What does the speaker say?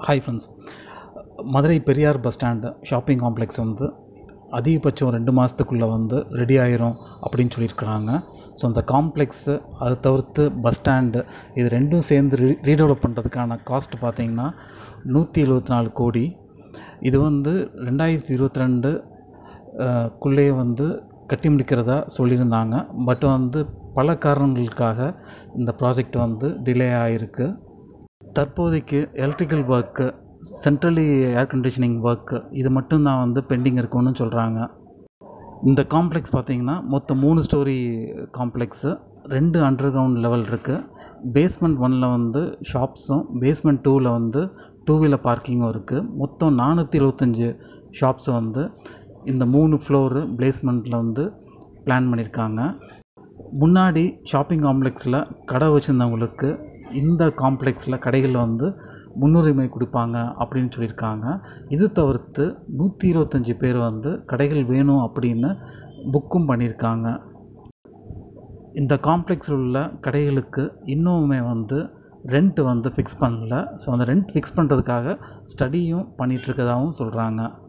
hi friends Madurai Periyar bus stand shopping complex வந்து அதிகபட்சம் ரெண்டு மாதத்துக்குள்ளே வந்து ரெடி ஆயிரும் அப்படின்னு சொல்லியிருக்கிறாங்க ஸோ அந்த காம்ப்ளெக்ஸு அதை தவிர்த்து பஸ் ஸ்டாண்டு இது ரெண்டும் சேர்ந்து ரீ ரீடெவலப் பண்ணுறதுக்கான காஸ்ட் பார்த்தீங்கன்னா நூற்றி எழுபத்தி நாலு கோடி இது வந்து ரெண்டாயிரத்தி இருபத்தி ரெண்டு குள்ளேயே வந்து கட்டி முடிக்கிறதா சொல்லியிருந்தாங்க பட் வந்து பல காரணங்களுக்காக இந்த ப்ராஜெக்ட் வந்து டிலே ஆகிருக்கு தற்போதைக்கு electrical work centrally air conditioning work இது மட்டும்தான் வந்து பெண்டிங் இருக்குன்னு சொல்கிறாங்க இந்த காம்ப்ளெக்ஸ் பார்த்தீங்கன்னா மொத்தம் மூணு ஸ்டோரி காம்ப்ளெக்ஸு ரெண்டு அண்டர் கிரவுண்ட் லெவல் இருக்குது பேஸ்மெண்ட் ஒனில் வந்து ஷாப்ஸும் பேஸ்மெண்ட் டூவில் வந்து டூ வீலர் பார்க்கிங்கும் இருக்குது மொத்தம் நானூற்றி எழுபத்தஞ்சு ஷாப்ஸ் வந்து இந்த மூணு ஃப்ளோரு பேஸ்மெண்ட்டில் வந்து பிளான் பண்ணியிருக்காங்க முன்னாடி ஷாப்பிங் காம்ப்ளெக்ஸில் கடை வச்சுருந்தவங்களுக்கு இந்த காம்ப்ளெக்ஸில் கடைகளில் வந்து முன்னுரிமை கொடுப்பாங்க அப்படின்னு சொல்லியிருக்காங்க இது தவிர்த்து நூற்றி இருபத்தஞ்சி பேர் வந்து கடைகள் வேணும் அப்படின்னு புக்கும் பண்ணியிருக்காங்க இந்த காம்ப்ளெக்ஸில் உள்ள கடைகளுக்கு இன்னுமே வந்து ரெண்ட் வந்து ஃபிக்ஸ் பண்ணல ஸோ அந்த ரெண்ட் ஃபிக்ஸ் பண்ணுறதுக்காக ஸ்டடியும் பண்ணிகிட்ருக்கதாகவும் சொல்கிறாங்க